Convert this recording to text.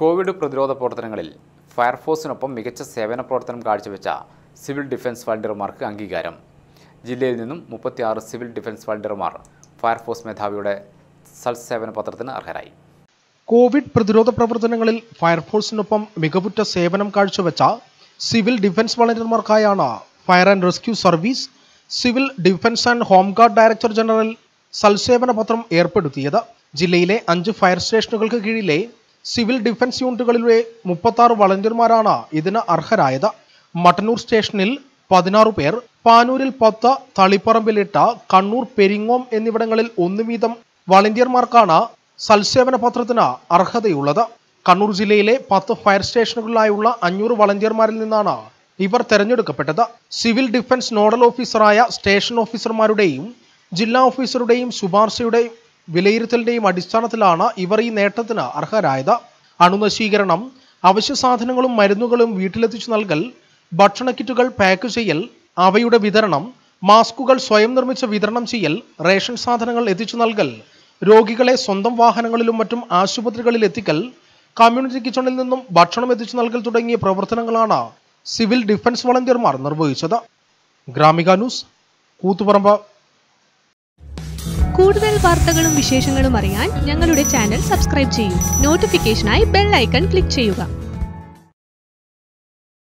Covid പ്രതിരോധ പ്രവർത്തനങ്ങളിൽ ഫയർഫോഴ്സിനൊപ്പം മികച്ച സേവന പ്രവർത്തനം കാഴ്ചവെച്ച സിവിൽ ഡിഫൻസ് വളണ്ടിയർമാർക്ക് അംഗീകാരം ജില്ലയിൽ നിന്നും മുപ്പത്തിയാറ് സിവിൽ ഡിഫൻസ് വളണ്ടിയർമാർ ഫയർഫോഴ്സ് മേധാവിയുടെ സൽസേവന പത്രത്തിന് അർഹരായി കോവിഡ് പ്രതിരോധ പ്രവർത്തനങ്ങളിൽ ഫയർഫോഴ്സിനൊപ്പം മികവുറ്റ സേവനം കാഴ്ചവെച്ച സിവിൽ ഡിഫൻസ് വളണ്ടിയർമാർക്കായാണ് fire and rescue service civil defence and home guard director general സൽസേവന പത്രം ഏർപ്പെടുത്തിയത് ജില്ലയിലെ അഞ്ച് ഫയർ സ്റ്റേഷനുകൾക്ക് കീഴിലെ സിവിൽ ഡിഫൻസ് യൂണിറ്റുകളിലെ മുപ്പത്തി വളണ്ടിയർമാരാണ് ഇതിന് അർഹരായത് മട്ടന്നൂർ സ്റ്റേഷനിൽ പതിനാറ് പേർ പാനൂരിൽ പത്ത് തളിപ്പറമ്പിൽ എട്ട് കണ്ണൂർ പെരിങ്ങോം എന്നിവിടങ്ങളിൽ ഒന്ന് വീതം വളണ്ടിയർമാർക്കാണ് സൽസേവന പത്രത്തിന് അർഹതയുള്ളത് കണ്ണൂർ ജില്ലയിലെ പത്ത് ഫയർ സ്റ്റേഷനുകളിലായുള്ള അഞ്ഞൂറ് വളണ്ടിയർമാരിൽ നിന്നാണ് ഇവർ തെരഞ്ഞെടുക്കപ്പെട്ടത് സിവിൽ ഡിഫൻസ് നോഡൽ ഓഫീസറായ സ്റ്റേഷൻ ഓഫീസർമാരുടെയും ജില്ലാ ഓഫീസറുടെയും ശുപാർശയുടെയും വിലയിരുത്തലിന്റെയും അടിസ്ഥാനത്തിലാണ് ഇവർ ഈ നേട്ടത്തിന് അർഹരായത് അണുനശീകരണം അവശ്യ സാധനങ്ങളും മരുന്നുകളും വീട്ടിലെത്തിച്ചു നൽകൽ ഭക്ഷണ കിറ്റുകൾ പാക്ക് ചെയ്യൽ അവയുടെ വിതരണം മാസ്കുകൾ സ്വയം നിർമ്മിച്ച് വിതരണം ചെയ്യൽ റേഷൻ സാധനങ്ങൾ എത്തിച്ചു നൽകൽ രോഗികളെ സ്വന്തം വാഹനങ്ങളിലും മറ്റും ആശുപത്രികളിൽ എത്തിക്കൽ കമ്മ്യൂണിറ്റി കിച്ചണിൽ നിന്നും ഭക്ഷണം എത്തിച്ചു നൽകൽ തുടങ്ങിയ പ്രവർത്തനങ്ങളാണ് സിവിൽ ഡിഫൻസ് വളണ്ടിയർമാർ നിർവഹിച്ചത് ഗ്രാമിക ന്യൂസ് കൂത്തുപറമ്പ് കൂടുതൽ വാർത്തകളും വിശേഷങ്ങളും അറിയാൻ ഞങ്ങളുടെ ചാനൽ സബ്സ്ക്രൈബ് ചെയ്യൂ നോട്ടിഫിക്കേഷനായി ബെൽ ഐക്കൺ ക്ലിക്ക് ചെയ്യുക